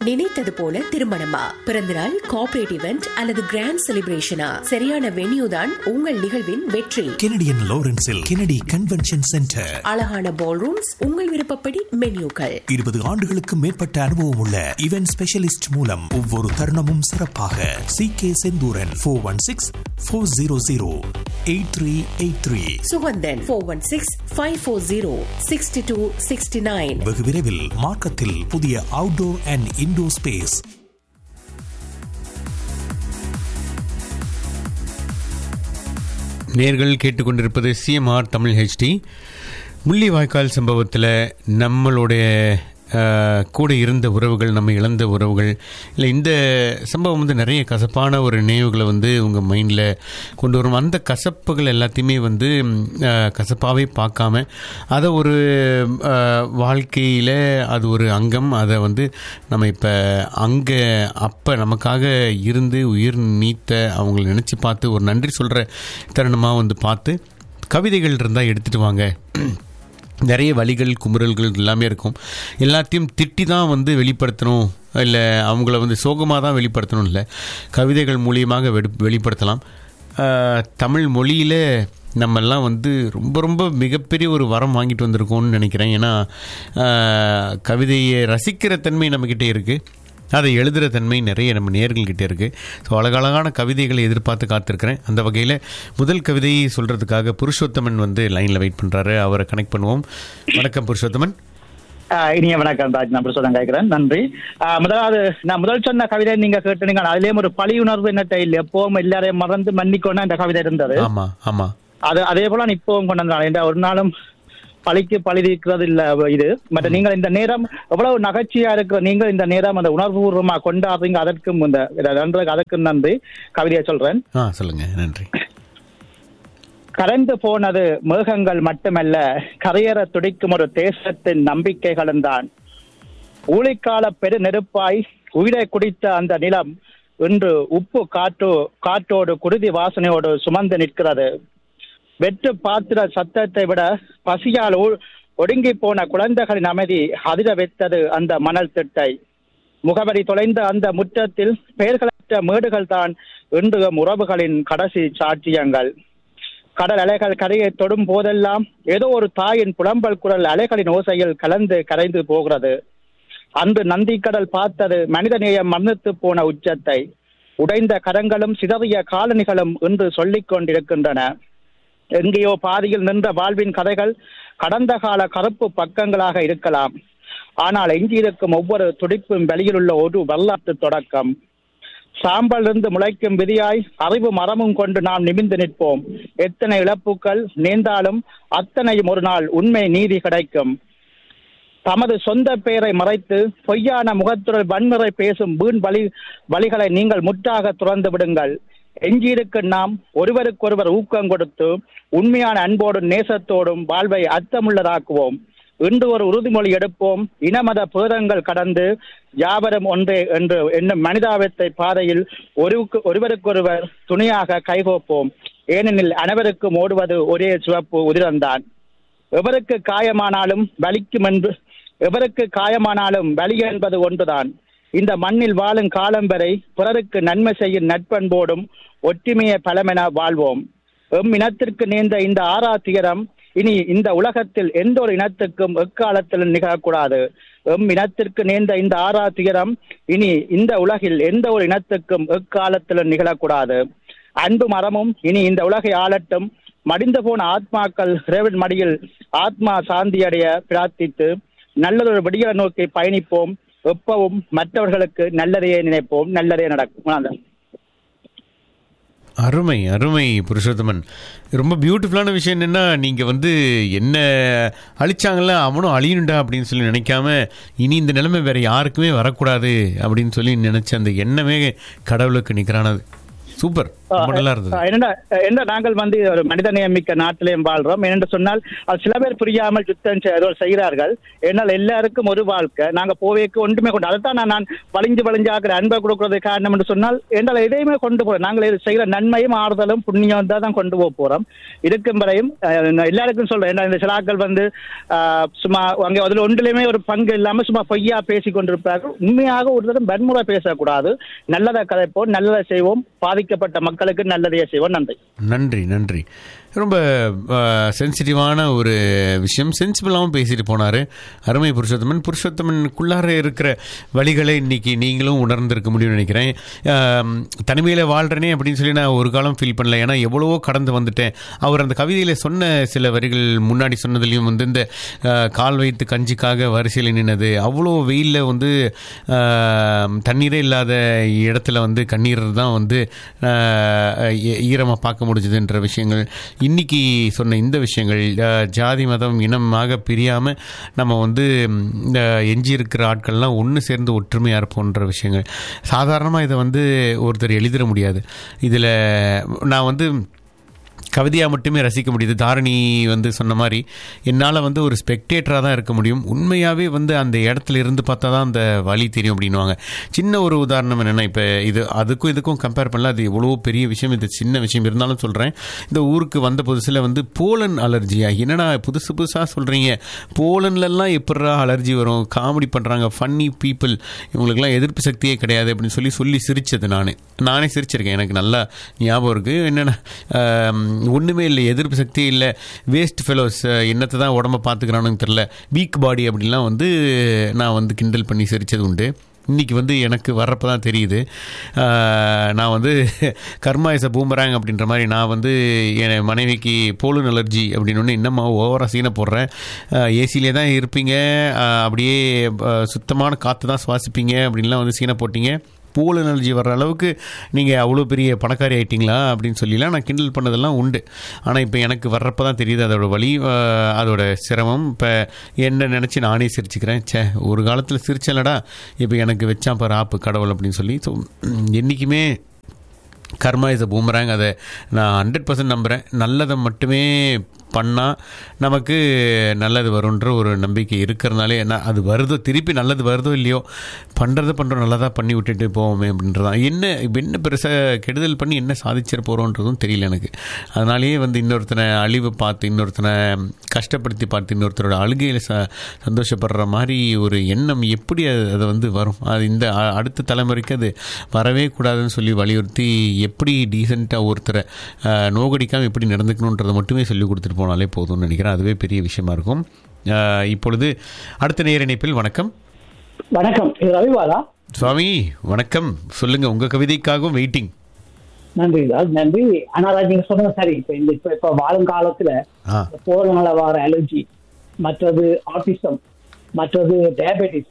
நினைத்தது போல திருமணமா பிறந்தநாள் கார்ப்பரேட் இவெண்ட் அல்லது கிராண்ட் செலிப்ரேஷனா சரியான வென்யூ தான் உங்கள் நிகழ்வின் வெற்றி கெனடியன் லாரன்ஸில் கெனடி கன்வென்ஷன் சென்டர் அழகான பால் ரூம்ஸ் உங்கள் விருப்பப்படி மென்யூக்கள் இருபது ஆண்டுகளுக்கு மேற்பட்ட அனுபவம் உள்ள இவென்ட் ஸ்பெஷலிஸ்ட் மூலம் ஒவ்வொரு தருணமும் சிறப்பாக C K Senthuran four one six four zero zero eight three eight three Suganthan four one six five four zero sixty two sixty nine வெகு விரைவில் மார்க்கத்தில் புதிய அவுட்டோர் அண்ட் இன்டோர் ஸ்பேஸ் நேர்கள் கேட்டுக்கொண்டிருப்பது சிஎம்ஆர் தமிழ் ஹெச்டி முள்ளிவாய்க்கால் சம்பவத்தில் நம்மளுடைய அஹ், கூட இருந்த உறவுகள் நம்ம இழந்த உறவுகள் இல்லை இந்த சம்பவம் வந்து நிறைய கசப்பான ஒரு நினைவுகளை வந்து உங்கள் மைண்டில் கொண்டு வரும் அந்த கசப்புகள் எல்லாத்தையுமே வந்து கசப்பாகவே பார்க்காம அதை ஒரு வாழ்க்கையில் அது ஒரு அங்கம் அதை வந்து நம்ம இப்போ அங்கே அப்போ நமக்காக இருந்து உயிர் நீத்த அவங்கள நினச்சி பார்த்து ஒரு நன்றி சொல்கிற தருணமாக வந்து பார்த்து கவிதைகள் இருந்தால் எடுத்துகிட்டு வாங்க நிறைய வலிகள் குமுறல்கள் எல்லாமே இருக்கும் எல்லாத்தையும் திட்டி தான் வந்து வெளிப்படுத்தணும் இல்லை அவங்கள வந்து சோகமாக தான் வெளிப்படுத்தணும் இல்லை கவிதைகள் மூலியமாக வெடு வெளிப்படுத்தலாம் ஆஹ், தமிழ் மொழியில் நம்மெல்லாம் வந்து ரொம்ப ரொம்ப மிகப்பெரிய ஒரு வரம் வாங்கிட்டு வந்திருக்கோம்னு நினைக்கிறேன் ஏன்னா ஆஹ், கவிதையை ரசிக்கிற தன்மை நம்மக்கிட்டே இருக்குது அதை எழுதுகிற தன்மை நிறைய நம்ம நேர்கள்கிட்ட இருக்குது ஸோ அழகழகான கவிதைகளை எதிர்பார்த்து காத்திருக்கிறேன் அந்த வகையில் முதல் கவிதையை சொல்கிறதுக்காக புருஷோத்தமன் வந்து லைனில் வெயிட் பண்ணுறாரு அவரை கனெக்ட் பண்ணுவோம் வணக்கம் புருஷோத்தமன் ஆஹ் இனிய வணக்கம் ராஜ் நான் பிரசோதம் கேட்கிறேன் நன்றி ஆஹ் முதலாவது நான் முதல் சொன்ன கவிதை நீங்க கேட்டீங்க அதுலயும் ஒரு பழி உணர்வு என்னட்ட இல்ல எப்பவும் எல்லாரையும் மறந்து மன்னிக்கணும் அந்த கவிதை இருந்தது ஆமாம் ஆமாம் அது அதே போல நான் இப்பவும் கொண்டு வந்தேன் என்ற ஒரு நாளும் பழிக்கு பழி தீர்க்கிறது இல்ல இது மற்ற நீங்கள் இந்த நேரம் எவ்வளவு நகைச்சியா இருக்கிற நீங்கள் இந்த நேரம் அந்த உணர்வுபூர்வமா கொண்டாடுறீங்க அதற்கும் இந்த நன்றி அதற்கும் நன்றி கவிதையை சொல்றேன் ஆ சொல்லுங்கள் நன்றி கரைந்து போனது மேகங்கள் மட்டுமல்ல கரையேற துடிக்கும் ஒரு தேசத்தின் நம்பிக்கைகளும் தான் ஊழிக்கால பெரு நெருப்பாய் உயிரை குடித்த அந்த நிலம் இன்று உப்பு காற்று காற்றோடு குருதி வாசனையோடு சுமந்து நிற்கிறது வெற்று பாத்திர சத்தத்தை விட பசியால் ஒ- ஒடுங்கி போன குழந்தைகளின் அமைதி அதிர வைத்தது அந்த மணல் திட்டை முகவரி தொலைந்த அந்த முற்றத்தில் பெயர்களற்ற மேடுகள் தான் இன்று உறவுகளின் கடைசி சாட்சியங்கள் கடல் அலைகள் கரையை தொடும் போதெல்லாம் ஏதோ ஒரு தாயின் புலம்பல் குரல் அலைகளின் ஓசையில் கலந்து கரைந்து போகிறது அன்று நந்திக்கடல் பார்த்தது மனிதநேயம் மன்னித்து போன உச்சத்தை உடைந்த கரங்களும் சிதறிய காலணிகளும் இன்று சொல்லிக் கொண்டிருக்கின்றன எங்கேயோ பாதியில் நின்ற வாழ்வின் கதைகள் கடந்த கால கருப்பு பக்கங்களாக இருக்கலாம் ஆனால் எஞ்சியிருக்கும் ஒவ்வொரு துடிப்பும் வெளியிலுள்ள ஒரு வரலாற்று தொடக்கம் சாம்பலிருந்து முளைக்கும் விதியாய் அறிவு மரமும் கொண்டு நாம் நிமிர்ந்து நிற்போம் எத்தனை இழப்புகள் நேர்ந்தாலும் அத்தனையும் ஒரு நாள் உண்மை நீதி கிடைக்கும் தமது சொந்த பெயரை மறைத்து பொய்யான முகத்துடன் வன்முறை பேசும் வீண் வழி வழிகளை நீங்கள் முற்றாக துறந்து விடுங்கள் எஞ்சியிருக்கும் நாம் ஒருவருக்கொருவர் ஊக்கம் கொடுத்து உண்மையான அன்போடும் நேசத்தோடும் வாழ்வை அர்த்தமுள்ளதாக்குவோம் இன்று ஒரு உறுதிமொழி எடுப்போம் இனமத பேதங்கள் கடந்து யாவரும் ஒன்றே என்று என்னும் மனிதாபத்தை பாதையில் ஒருக்கு ஒருவருக்கொருவர் துணையாக கைகோப்போம் ஏனெனில் அனைவருக்கும் ஓடுவது ஒரே சிவப்பு உதிரம்தான் எவருக்கு காயமானாலும் வலிக்கும் என்று எவருக்கு காயமானாலும் வலி என்பது ஒன்றுதான் இந்த மண்ணில் வாழும் காலம் வரை பிறருக்கு நன்மை செய்யும் நட்பண்போடும் ஒற்றுமையை பலமென வாழ்வோம் எம் இனத்திற்கு நேர்ந்த இந்த ஆறா துயரம் இனி இந்த உலகத்தில் எந்த ஒரு இனத்துக்கும் எக்காலத்திலும் நிகழக்கூடாது எம் இனத்திற்கு நேர்ந்த இந்த ஆறா துயரம் இனி இந்த உலகில் எந்த ஒரு இனத்துக்கும் எக்காலத்திலும் நிகழக்கூடாது அன்பு மரமும் இனி இந்த உலகை ஆளட்டும் மடிந்து போன ஆத்மாக்கள் இறைவன் மடியில் ஆத்மா சாந்தியடைய பிரார்த்தித்து நல்லதொரு விடியலை நோக்கி பயணிப்போம் எப்பவும் மற்றவர்களுக்கு நல்லதையே நினைப்போம் நல்லதே நடக்கும் அதான். அருமை அருமை புருஷோத்தமன் ரொம்ப பியூட்டிஃபுல்லான விஷயம் என்னென்னா நீங்கள் வந்து என்ன அழிச்சாங்கல்ல அவனும் அழியணுண்டா அப்படின்னு சொல்லி நினைக்காம இனி இந்த நிலைமை வேற யாருக்குமே வரக்கூடாது அப்படின்னு சொல்லி நினச்ச அந்த எண்ணமே கடவுளுக்கு நிகரானது சூப்பர் ரொம்ப நல்லா இருந்தது அஹ் என்னடா என்ன நாங்கள் வந்து ஒரு மனிதநேயமிக்க நாட்டிலையும் வாழ்றோம் என்று சொன்னால் அது சில பேர் புரியாமல் யுத்தம் செ- ஏதோ செய்கிறார்கள் என்னால் எல்லாருக்கும் ஒரு வாழ்க்கை நாங்க போவேக்கு ஒன்றுமே கொண்டு அதைத்தான் நான் நான் வளைஞ்சு வளைஞ்சாகிற அன்பை கொடுக்கறது காரணம் என்று சொன்னால் என்னால் எதையுமே கொண்டு போறோம் நாங்கள் இது செய்கிற நன்மையும் ஆறுதலும் புண்ணியம் தான் தான் கொண்டு போக போறோம் இருக்கும் வரையும் அஹ், நான் எல்லாருக்கும் சொல்றேன் ஏன்னா இந்த சிலாக்கள் வந்து அஹ், சும்மா அங்கே அதில் ஒன்றிலுமே ஒரு பங்கு இல்லாம சும்மா பொய்யா பேசி கொண்டிருப்பார்கள் உண்மையாக ஒரு தரம் வன்முறை பேசக்கூடாது நல்லதை கதைப்போம் நல்லதை செய்வோம் பாதிக்கப்பட்ட மக்களுக்கு நல்லதையே செய்வோம் நன்றி நன்றி நன்றி ரொம்ப சென்சிட்டிவான ஒரு விஷயம் சென்சிபிளாகவும் பேசிட்டு போனார் அருமை புருஷோத்தமன் புருஷோத்தமனுக்குள்ளார இருக்கிற வழிகளை இன்னைக்கு நீங்களும் உணர்ந்திருக்க முடியும்னு நினைக்கிறேன் தனிமையில் வாழ்கிறனே அப்படின்னு சொல்லி நான் ஒரு காலம் ஃபீல் பண்ணல ஏன்னா எவ்வளவோ கடந்து வந்துட்டேன் அவர் அந்த கவிதையில் சொன்ன சில வரிகள் முன்னாடி சொன்னதுலேயும் வந்து இந்த அஹ், கால் வைத்து கஞ்சிக்காக வரிசையில் நின்னது அவ்வளோ வெயிலில் வந்து அஹ், தண்ணீரே இல்லாத இடத்துல வந்து கண்ணீர் தான் வந்து ஈரமாக பார்க்க முடிஞ்சதுன்ற விஷயங்கள் இன்னைக்கு சொன்ன இந்த விஷயங்கள் அஹ், ஜாதி மதம் இனமாக பிரியாமல் நம்ம வந்து ம், இந்த எஞ்சி இருக்கிற ஆட்கள்லாம் ஒன்று சேர்ந்து ஒற்றுமையாக இருப்போன்ற விஷயங்கள் சாதாரணமாக இதை வந்து ஒருத்தர் எழுதிட முடியாது இதில் நான் வந்து கவிதையாக மட்டுமே ரசிக்க முடியுது தாரணி வந்து சொன்ன மாதிரி என்னால் வந்து ஒரு ஸ்பெக்டேட்டராக தான் இருக்க முடியும் உண்மையாகவே வந்து அந்த இடத்துல இருந்து பார்த்தா தான் அந்த வழி தெரியும் அப்படின்வாங்க சின்ன ஒரு உதாரணம் என்னென்னா இப்போ இது அதுக்கும் இதுக்கும் கம்பேர் பண்ணல அது எவ்வளோ பெரிய விஷயம் இது சின்ன விஷயம் இருந்தாலும் சொல்கிறேன் இந்த ஊருக்கு வந்த புதுசில் வந்து போலன் அலர்ஜியா என்னடா புதுசு புதுசாக சொல்கிறீங்க போலன்லலாம் எப்படா அலர்ஜி வரும் காமெடி பண்ணுறாங்க ஃபன்னி பீப்புள் இவங்களுக்குலாம் எதிர்ப்பு சக்தியே கிடையாது அப்படின்னு சொல்லி சொல்லி சிரிச்சது நான் நானே சிரிச்சிருக்கேன் எனக்கு நல்லா ஞாபகம் இருக்குது என்னென்ன ஒன்றுமே இல்லை எதிர்ப்பு சக்தியே இல்லை வேஸ்ட் ஃபெலோஸ் என்னத்தை தான் உடம்ப பார்த்துக்கிறானுன்னு தெரில வீக் பாடி அப்படின்லாம் வந்து நான் வந்து கிண்டல் பண்ணி சிரிச்சது உண்டு இன்றைக்கி வந்து எனக்கு வர்றப்ப தான் தெரியுது ஆஹ், நான் வந்து கர்மா இஸ் அ பூமராங் அப்படின்ற மாதிரி நான் வந்து என் மனைவிக்கு போலன் அலர்ஜி அப்படின்னு ஒன்று இன்னமா ஓவராக சீனை போடுறேன் ஏசிலே தான் இருப்பீங்க ஆஹ், அப்படியே ஆஹ், சுத்தமான காற்று தான் சுவாசிப்பீங்க அப்படின்லாம் வந்து சீனை போட்டீங்க போல் எனர்ஜி வர்ற அளவுக்கு நீங்கள் அவ்வளோ பெரிய பணக்காரி ஆயிட்டீங்களா அப்படின்னு சொல்லிலாம் நான் கிண்டல் பண்ணதெல்லாம் உண்டு ஆனால் இப்போ எனக்கு வர்றப்ப தான் தெரியுது அதோட வழி ஆஹ், அதோட சிரமம் இப்போ என்ன நினச்சி நானே சிரிச்சுக்கிறேன் ச்சே ஒரு காலத்தில் சிரிச்சலடா இப்போ எனக்கு வச்சான் பாரு ஆப்பு கடவுள் அப்படின்னு சொல்லி ஸோ என்றைக்குமே கர்மா இஸ் அ பூமராங் அதை நான் ஹண்ட்ரட் பர்சன்ட் நம்புகிறேன் நல்லதை மட்டுமே பண்ணால் நமக்கு நல்லது வரும்ன்ற ஒரு நம்பிக்கை இருக்கிறனாலே என்ன அது வருதோ திருப்பி நல்லது வருதோ இல்லையோ பண்ணுறதை பண்ணுறோம் நல்லதாக பண்ணி விட்டுட்டு போவோமே அப்படின்றதான் என்ன இப்போ என்ன பெருசாக கெடுதல் பண்ணி என்ன சாதிச்சிட போகிறோன்றதும் தெரியல எனக்கு அதனாலேயே வந்து இன்னொருத்தனை அழிவு பார்த்து இன்னொருத்தனை கஷ்டப்படுத்தி பார்த்து இன்னொருத்தரோட அழுகையில் ச சந்தோஷப்படுற மாதிரி ஒரு எண்ணம் எப்படி அது அதை வந்து வரும் அது இந்த அ- அடுத்த தலைமுறைக்கு அது வரவே கூடாதுன்னு சொல்லி வலியுறுத்தி எப்படி டீசெண்டாக ஒருத்தரை அஹ், நோகடிக்காமல் எப்படி நடந்துக்கணுன்றதை மட்டுமே சொல்லி கொடுத்துட்டு போனாலே போதும்னு நினைக்கிறேன் அதுவே பெரிய விஷயமா இருக்கும் அஹ், இப்பொழுது அடுத்த நேர இணைப்பில் வணக்கம் வணக்கம் இது ரவிவாலா சுவாமி வணக்கம் சொல்லுங்க உங்க கவிதைக்காகவும் வெயிட்டிங் நன்றி ராஜ், நன்றி ஆனா ராஜ், நீங்க சொன்னது சரி இப்ப இந்த இப்ப இப்ப வாழும் காலத்துல ஆ போறனால வர அலர்ஜி மற்றது ஆட்டிசம் மற்றது டயபெட்டிஸ்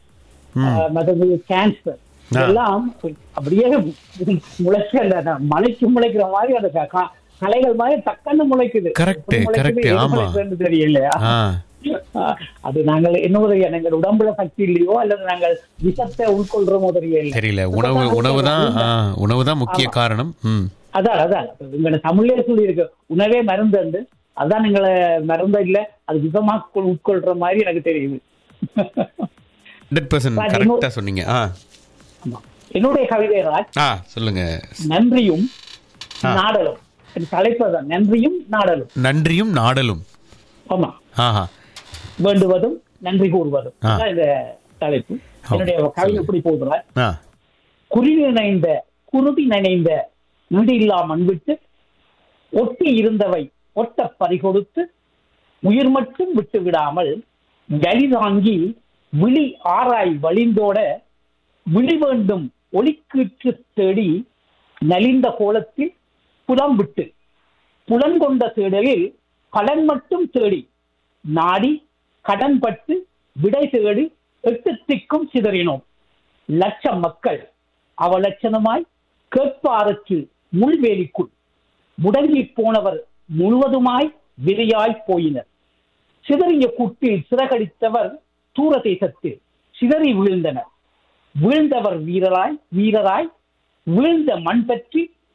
மற்றது கேன்சர் ஆ. எல்லாம் அப்படியே முளைக்க அந்த மலைக்கு முளைக்கிற மாதிரி அந்த க- க- கலைகள் மாதிரி டக்குன்னு முளைக்குது Correct, எப்படி முளைக்குது, correct, எது ஆமா. முளைக்குதுன்னு தெரியலையா ஆ அது நாங்கள் என்னுடைய எங்கள் உடம்புல சக்தி இல்லையோ அல்லது நாங்கள் விஷத்தை உட்கொள்றோமோ தெரியல தெரியல உணவு உணவு தான் ஆ உணவு தான் முக்கிய ஆமா. காரணம் ம் அதான் அதான் எங்களை தமிழ்லயே சொல்லி இருக்கு உணவே மருந்து அதான் எங்களை மருந்த இல்ல அது விதமா உட்கொள்ற மாதிரி எனக்கு தெரியுது ஹண்ட்ரட் பர்சன்ட் சார், கரெக்டாக சொன்னீங்க ஆ ஆமா. என்னுடைய கவிதை ராஜ் ஆ சொல்லுங்க நன்றியும் ஆ. நாடலும் இது தலைப்பதான் நன்றியும் நாடலும் நன்றியும் நாடலும் ஆமா ஆஹா வேண்டுவதும் நன்றி கூறுவதும் ஆ. அதான் இந்த தலைப்பு என்னுடைய கவிதை எப்படி போகுதுறார் ஆ குறி நினைந்த குருதி நினைந்த இடில்லா மண் விட்டு ஒட்டி இருந்தவை ஒட்ட பறிகொடுத்து உயிர் மட்டும் விட்டு விடாமல் வலி தாங்கி விழி ஆராய் வழிந்தோட விழி வேண்டும் ஒளிக்கீற்று தேடி நலிந்த கோலத்தில் புலம் விட்டு புலன் கொண்ட தேடலில் பலன் மட்டும் தேடி நாடி கடன்பட்டு விடை தேடி எட்டு திக்கும் சிதறினோம் லட்சம் மக்கள் அவலட்சணமாய் கேட்பாருக்கு முள்வேலிக்குள் முடங்கி போனவர் முழுவதுமாய் விரையாய் போயினர் சிதறிய கூட்டில் சிறகடித்தவர் தூர தேசத்தில் சிதறி வீழ்ந்தனர் வீழ்ந்தவர் வீரராய் வீரராய் வீழ்ந்த மண் பற்றி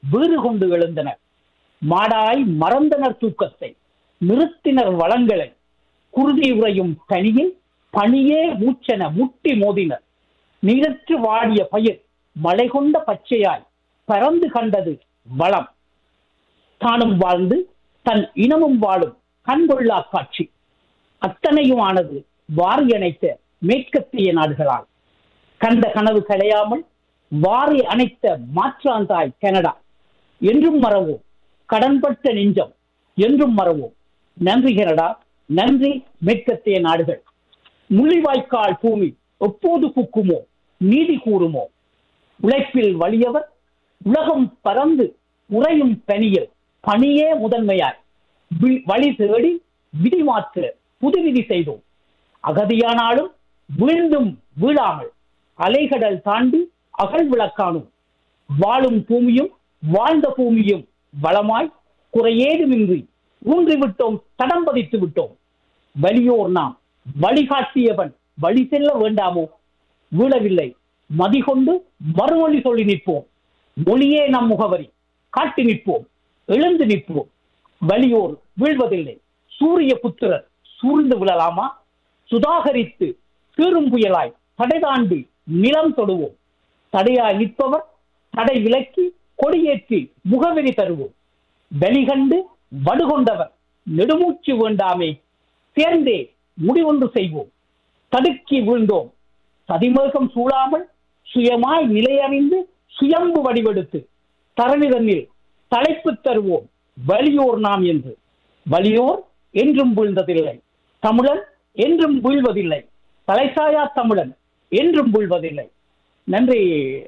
வீறு கொண்டு எழுந்தனர் மாடாய் மறந்தனர் தூக்கத்தை நிறுத்தினர் வளங்களை குருதி உறையும் தனியில் பனியே மூச்சென முட்டி மோதினர் நீரற்று வாடிய பயிர் மழை கொண்ட பச்சையாய் பறந்து கண்டது வளம் தானும் வாழ்ந்து தன் இனமும் வாழும் கண்கொள்ளா காட்சி அத்தனையும் ஆனது வாரி அணைத்த மேற்கத்திய நாடுகளால் கண்ட கனவு கலையாமல் வாரி அணைத்த மாற்றாந்தாய் கனடா என்றும் மறவோம் கடன்பட்ட நெஞ்சம் என்றும் மறவோம் நன்றி கனடா நன்றி மேற்கத்திய நாடுகள் முள்ளிவாய்க்கால் பூமி எப்போது குக்குமோ நீதி கூறுமோ உழைப்பில் வலியவர் உலகம் பறந்து உறையும் பனியில் பணியே முதன்மையாய் வி- வழி தேடி விதி மாற்ற புது விதி செய்தோம் அகதியானாலும் வீழ்ந்தும் வீழாமல் அலைகடல் தாண்டி அகல் விளக்கானும் வாழும் பூமியும் வாழ்ந்த பூமியும் வளமாய் குறையேதுமின்றி ஊன்றி விட்டோம் தடம் பதித்து விட்டோம் வலியோர் நாம் வழிகாட்டியவன் வழி செல்ல வேண்டாமோ வீழவில்லை மதிகொண்டு மறுமொழி சொல்லி நிற்போம் மொழியே நம் முகவரி காட்டி நிற்போம் எழுந்து நிற்போம் வலியோர் வீழ்வதில்லை சூரிய புத்திரர் சூழ்ந்து விழலாமா சுதாகரித்து சீரும் புயலாய் தடை தாண்டி நிலம் தொடுவோம் தடையாய் நிற்பவர் தடை விலக்கி கொடியேற்றி முகவரி தருவோம் வெளிகண்டு வடுகொண்டவர் நெடுமூச்சு வேண்டாமே சேர்ந்தே முடிவொன்று செய்வோம் தடுக்கி வீழ்ந்தோம் சதிமேகம் சூழாமல் சுயமாய் நிலையறிந்து சுயம்பு வடிவெடுத்து தரணிதனில் தலைப்பு தருவோம் வலியோர் நாம் என்று வலியோர் என்றும் வீழ்ந்ததில்லை தமிழன் என்றும் வீழ்வதில்லை தலைசாயா தமிழன் என்றும் வீழ்வதில்லை நன்றி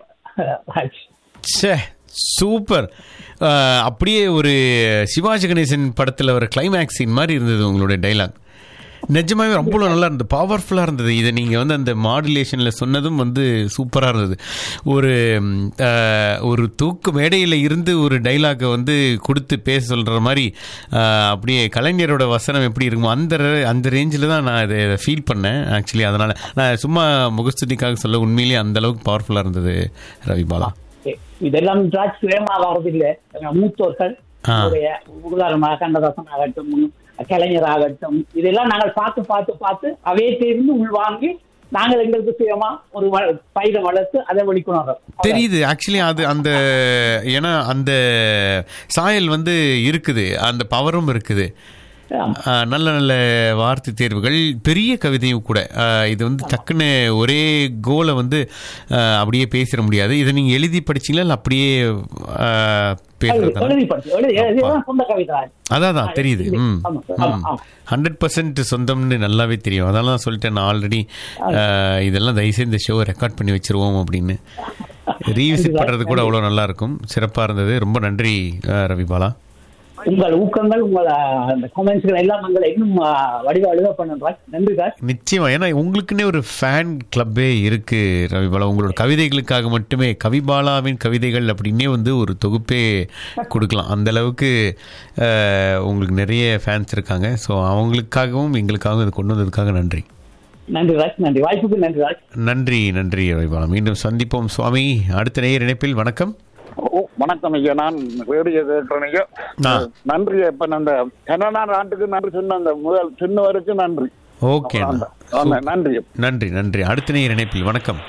ராஜ் ச்சே சூப்பர் அஹ், அப்படியே ஒரு சிவாஜி கணேசன் படத்தில் வர கிளைமேக்ஸ் சீன் மாதிரி இருந்தது உங்களுடைய டைலாக் நிஜமாவே ரொம்ப நல்லா இருந்தது பவர்ஃபுல்லாக இருந்தது இதை நீங்கள் வந்து அந்த மாடுலேஷனில் சொன்னதும் வந்து சூப்பராக இருந்தது ஒரு ம், அஹ், ஒரு தூக்கு மேடையில் இருந்து ஒரு டைலாக்கை வந்து கொடுத்து பேச சொல்கிற மாதிரி அஹ், அப்படியே கலைஞரோட வசனம் எப்படி இருக்குமோ அந்த re- அந்த ரேஞ்சில் தான் நான் இதை ஃபீல் பண்ணேன் ஆக்சுவலி அதனால் நான் சும்மா முகஸ்துதிக்காக சொல்ல உண்மையிலேயே அந்த அளவுக்கு பவர்ஃபுல்லாக இருந்தது ரவி பாலா இதெல்லாம் ராஜ் சுயமா வர்றதில்லை மூத்தோர்கள் ஆ. உங்களுடைய உதாரணமாக கண்ணதாசன் ஆகட்டும் கலைஞர் ஆகட்டும் இதெல்லாம் நாங்கள் பார்த்து பார்த்து பார்த்து அவையே தெரிந்து உள்வாங்கி நாங்கள் எங்களுக்கு சுயமா ஒரு வ- பயிரை வளர்த்து அதை வெளிக்கொணர்றோம் தெரியுது ஆக்சுவலி அது அந்த ஏன்னா அந்த சாயல் வந்து இருக்குது அந்த பவரும் இருக்குது ஆமா. ஆ, நல்ல நல்ல வார்த்தை தேர்வுகள் பெரிய கவிதையும் கூட ஆ, இது வந்து டக்குன்னு ஒரே கோலை வந்து ஆ, அப்படியே பேசிட முடியாது இதை நீங்க எழுதி படிச்சீங்களா இல்லை அப்படியே ஆ, பேசுறதா எழுதி படிச்சு எழுதி எழுதிதான் சொந்த கவிதை அதான் அதான் தெரியுது ம் ஆமா, ஆமா, ஆமா. ஹண்ட்ரட் பர்சன்ட் சொந்தம்னு நல்லாவே தெரியும் அதனால தான் சொல்லிட்டேன் நான் ஆல்ரெடி இதெல்லாம் தயவுசெய்து இந்த ஷோவை ரெக்கார்ட் பண்ணி வச்சிருவோம் அப்படின்னு ரீவிசிட் பண்ணுறது கூட அவ்வளோ நல்லா இருக்கும் சிறப்பாக இருந்தது ரொம்ப நன்றி ஆ, ரவி பாலா உங்கள் ஊக்கங்கள் உங்கள் அஹ், அந்த கமெண்ட்ஸ்கள் எல்லாம் எங்களை இன்னும் அஹ், வடிவ அழுக பண்ணுறாங்க நன்றி சார் நிச்சயமா ஏன்னா உங்களுக்குன்னே ஒரு ஃபேன் கிளப்பே இருக்கு ரவிபாலா உங்களோட கவிதைகளுக்காக மட்டுமே கவிபாலாவின் கவிதைகள் அப்படின்னே வந்து ஒரு தொகுப்பே கொடுக்கலாம் அந்த அளவுக்கு அஹ், உங்களுக்கு நிறைய ஃபேன்ஸ் இருக்காங்க ஸோ அவங்களுக்காகவும் எங்களுக்காகவும் இது கொண்டு வந்ததுக்காக நன்றி நன்றி ராஜ் நன்றி வாய்ப்புக்கு நன்றி ராஜ் நன்றி நன்றி ரவிபாலா மீண்டும் சந்திப்போம் சுவாமி அடுத்த நேயர் இணைப்பில் வணக்கம் ஓ, வணக்கம் ஐயா நான் ரேடியோ கேட்கிறேன் ஐயா ஆ. நன்றி இப்ப நான் அந்த கனடா நாட்டுக்கு நன்றி சொன்ன அந்த முதல் சின்னவருக்கு நன்றி ஓகே அந்த- ஆமா, நன்றி நன்றி நன்றி அடுத்த நேயர் இணைப்பில் வணக்கம்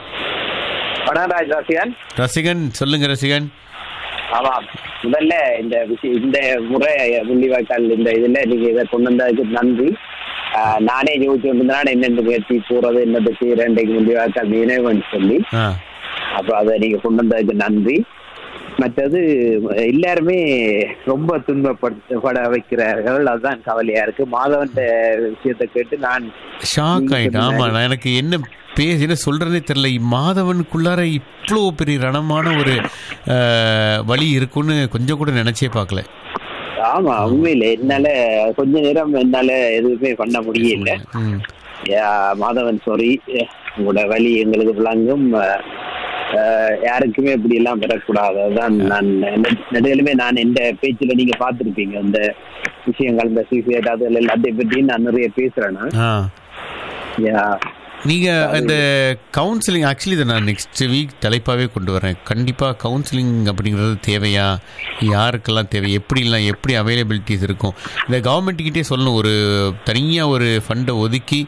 வனராஜ் ராசியன் ரசிகன் சொல்லுங்க ரசிகன் ஆமாம் முதல்ல இந்த விஷயம் இந்த முறை முள்ளிவாய்க்கால் இந்த இதுல நீங்க இதை கொண்டு வந்ததுக்கு நன்றி ஆஹ் நானே யோசிச்சு வந்திருந்தேன் என்னென்ன முயற்சி போறது என்னது செய்யறேன் இன்றைக்கு முள்ளிவாய்க்கால் நினைவுன்னு சொல்லி ஆ அப்ப அதை நீங்க கொண்டு வந்ததுக்கு நன்றி மற்றது எல்லாருமே ரொம்ப துன்பப்பட வைக்கிறார்கள் அதுதான் கவலையா இருக்கு மாதவன் விஷயத்தை கேட்டு நான் ஷாக் ஆயிட்டேன் ஆமா நான் எனக்கு என்ன பேச என்ன சொல்றதே தெரியல மாதவனுக்குள்ளார இவ்வளோ பெரிய ரணமான ஒரு அஹ், வழி இருக்குன்னு கொஞ்சம் கூட நினைச்சே பார்க்கல ஆமா உண்மையில என்னால கொஞ்ச நேரம் என்னால எதுவுமே பண்ண முடியல ம். யா, மாதவன் சாரி உங்களோட வழி எங்களுக்கு விளங்கும் அஹ், அஹ், யாருக்குமே இப்படி எல்லாம் பெறக்கூடாது அதான் நான் நடுவிலுமே நான் எந்த பேச்சுல நீங்க பார்த்திருப்பீங்க இந்த விஷயங்கள் இந்த சூசைட் அது எல்லாத்தையும் பற்றி நான் நிறைய பேசுறேன் நான். ஆ யா, நீங்கள் இந்த கவுன்சிலிங் ஆக்சுவலி இதை நான் நெக்ஸ்ட் வீக் தலைப்பாகவே கொண்டு வரேன் கண்டிப்பாக கவுன்சிலிங் அப்படிங்கிறது தேவையா யாருக்கெல்லாம் தேவை எப்படிலாம் எப்படி அவைலபிலிட்டிஸ் இருக்கும் இந்த கவர்மெண்ட்டுக்கிட்டே சொல்லணும் ஒரு தனியாக ஒரு ஃபண்டை ஒதுக்கி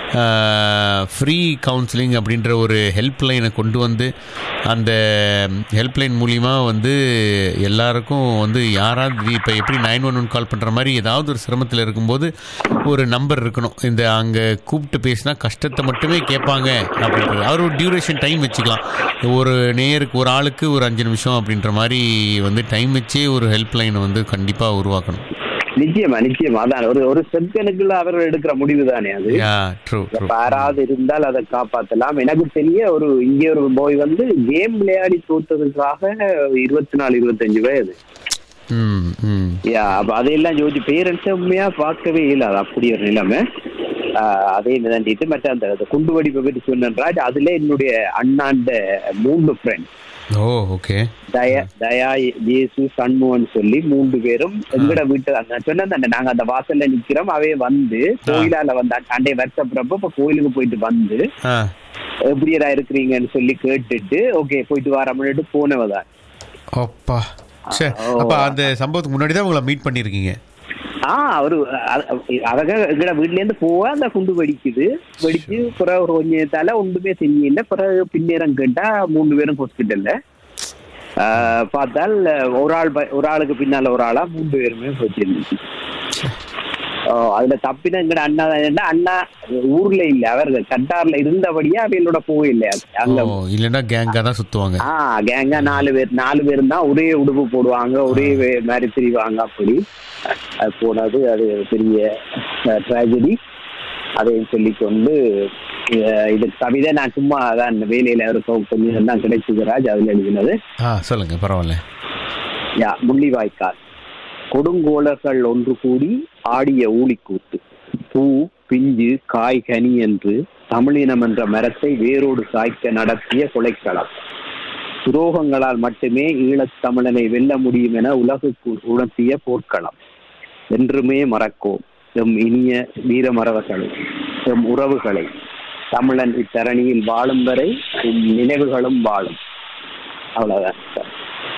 ஃப்ரீ கவுன்சிலிங் அப்படின்ற ஒரு ஹெல்ப்லைனை கொண்டு வந்து அந்த ஹெல்ப்லைன் மூலிமா வந்து எல்லாருக்கும் வந்து யாராவது இப்போ எப்படி நைன் ஒன் ஒன் கால் பண்ணுற மாதிரி ஏதாவது ஒரு சிரமத்தில் இருக்கும்போது ஒரு நம்பர் இருக்கணும் இந்த அங்கே கூப்பிட்டு பேசினா கஷ்டத்தை மட்டுமே கேட்பாங்க அப்படின்றது அவர் ஒரு டியூரேஷன் டைம் வச்சுக்கலாம் ஒரு நேருக்கு ஒரு ஆளுக்கு ஒரு அஞ்சு நிமிஷம் அப்படின்ற மாதிரி வந்து டைம் வச்சே ஒரு ஹெல்ப்லைனை வந்து கண்டிப்பாக உருவாக்கணும் நிச்சயமா நிச்சயமா அதான் ஒரு ஒரு செகண்டுக்குள்ள அவர்கள் எடுக்கிற முடிவு தானே அது யா ட்ரூ ட்ரூ இப்ப யாராவது இருந்தால் அதை காப்பாத்தலாம் எனக்கு தெரிய ஒரு இங்கே ஒரு போய் வந்து கேம் விளையாடி தோத்ததுக்காக இருபத்தி நாலு இருபத்தஞ்சு வயது ம் ம் யா அப்ப அதையெல்லாம் யோசிச்சு பேரண்ட்ஸ் உண்மையா பார்க்கவே இல்லாது அப்படி ஒரு நிலைமை ஆஹ் அதே நிதாண்டிட்டு மற்ற அந்த அந்த குண்டு வெடிப்பை பற்றி சொன்னராஜ் அதுல என்னுடைய அண்ணாண்ட மூன்று friend oh okay Daya Daya Jesu Shanmugan சொல்லி மூன்று பேரும் எங்கட வீட்டு அந்த சொன்ன அந்த நாங்க அந்த வாசல்ல நிக்கிறோம் அவே வந்து கோயிலால வந்து அண்டை வருஷப்படுறப்ப இப்ப கோயிலுக்கு போயிட்டு வந்து ஆ எப்படியடா இருக்கிறீங்கன்னு சொல்லி கேட்டுட்டு ஓகே போயிட்டு வரமுன்னுட்டு போனவதான் அப்பா சரி அப்போ அந்த சம்பவத்துக்கு முன்னாடி தான் உங்களை மீட் பண்ணியிருக்கீங்க ஆ அவரு அழகா எங்கட வீட்ல இருந்து போக அந்த குண்டு வெடிக்குது வெடிச்சு பிறகு ஒரு கொஞ்சம் தலை ஒன்றுமே தெரியல பிறகு பின்னேரம் கேட்டா மூணு பேரும் ஹாஸ்பிட்டல்ல பார்த்தால் ஒரு ஆள் ப- ஒரு ஆளுக்கு பின்னால ஒரு ஆளா மூணு பேருமே போச்சு அதுல தப்பின எங்கட அண்ணா தான் என்னன்னா, அண்ணா ஊர்ல இல்ல அவர் கட்டார்ல இருந்தபடியா அவையோட போகல அங்க ஓ இல்லைன்னா கேங்காக தான் சுற்றுவாங்க ஆ கேங்கா நாலு பேர் நாலு பேரும் தான் ஒரே உடுப்பு போடுவாங்க ஒரே வே- மாதிரி திரிவாங்க அப்படி அது போனது அது பெரிய ட்ராஜடி அதையும் சொல்லிக்கொண்டு அஹ், இது கவிதை நான் சும்மா அதான் வேலையில இருக்கும் கொஞ்சம் தான் கிடைச்சது ராஜ் அதுல எழுதினது ஆ சொல்லுங்கள் பரவாயில்ல யா முள்ளிவாய்க்கால் கொடுங்கோலர்கள் ஒன்று கூடி ஆடிய ஊழிக்கூத்து பூ பிஞ்சு காய் கனி என்று தமிழினம் என்ற மரத்தை வேரோடு சாய்க்க நடத்திய கொலைக்களம் துரோகங்களால் மட்டுமே ஈழத் தமிழனை வெல்ல முடியும் என உலகுக்கு உணர்த்திய போர்க்களம் என்றுமே மறக்கோம் எம் இனிய வீரமரவர்களை எம் உறவுகளை தமிழன் இத்தரணியில் வாழும் வரை உம் நினைவுகளும் வாழும் அவ்வளவுதான் சார்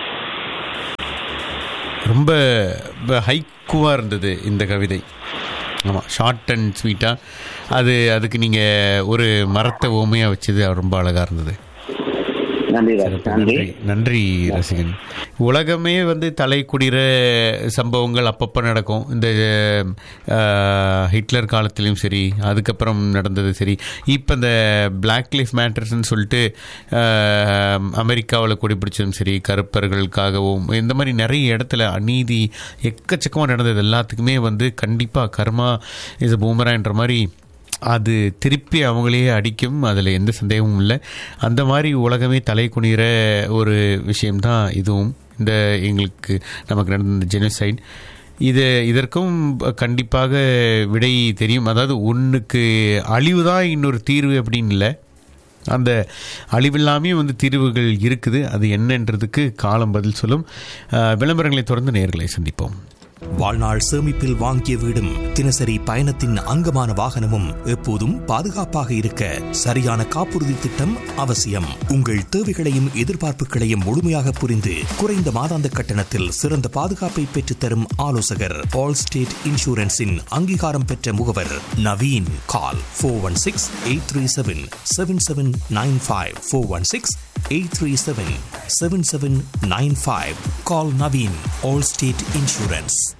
ரொம்ப ஹைக்குவாக இருந்தது இந்த கவிதை ஆமாம் ஷார்ட் அண்ட் ஸ்வீட்டாக அது அதுக்கு நீங்கள் ஒரு மரத்தை ஓமையாக வச்சது ரொம்ப அழகாக இருந்தது நன்றி ராஜ் நன்றி நன்றி நன்றி ரசிகன் உலகமே வந்து தலை குடிற சம்பவங்கள் அப்பப்போ நடக்கும் இந்த அஹ், ஹிட்லர் காலத்திலையும் சரி அதுக்கப்புறம் நடந்தது சரி இப்போ இந்த பிளாக் லைஃப் மேட்டர்ஸ்னு சொல்லிட்டு அமெரிக்காவில் கொடி பிடிச்சதும் சரி கருப்பர்களுக்காகவும் இந்த மாதிரி நிறைய இடத்துல அநீதி எக்கச்சக்கமாக நடந்தது எல்லாத்துக்குமே வந்து கண்டிப்பாக கர்மா இது பூமரான்ற மாதிரி அது திருப்பி அவங்களையே அடிக்கும் அதில் எந்த சந்தேகமும் இல்லை அந்த மாதிரி உலகமே தலை குனிகிற ஒரு விஷயம்தான் இதுவும் இந்த எங்களுக்கு நமக்கு நடந்த இந்த ஜெனசைட் இது இதற்கும் கண்டிப்பாக விடை தெரியும் அதாவது ஒன்றுக்கு அழிவு தான் இன்னொரு தீர்வு அப்படின்னு இல்லை அந்த அழிவில்லாமே வந்து தீர்வுகள் இருக்குது அது என்னன்றதுக்கு காலம் பதில் சொல்லும் அஹ், விளம்பரங்களை தொடர்ந்து நேர்களை சந்திப்போம் வாழ்நாள் சேமிப்பில் வாங்கிய வீடும் தினசரி பயணத்தின் அங்கமான வாகனமும் எப்போதும் பாதுகாப்பாக இருக்க சரியான காப்புறுதி திட்டம் அவசியம் உங்கள் தேவைகளையும் எதிர்பார்ப்புகளையும் முழுமையாக புரிந்து குறைந்த மாதாந்த கட்டணத்தில் சிறந்த பாதுகாப்பை பெற்றுத்தரும் ஆலோசகர் ஆல் ஸ்டேட் இன்சூரன்ஸின் அங்கீகாரம் பெற்ற முகவர் Naveen call four one six eight three seven seven seven nine five four one six 837 7795. Call Naveen, Allstate Insurance.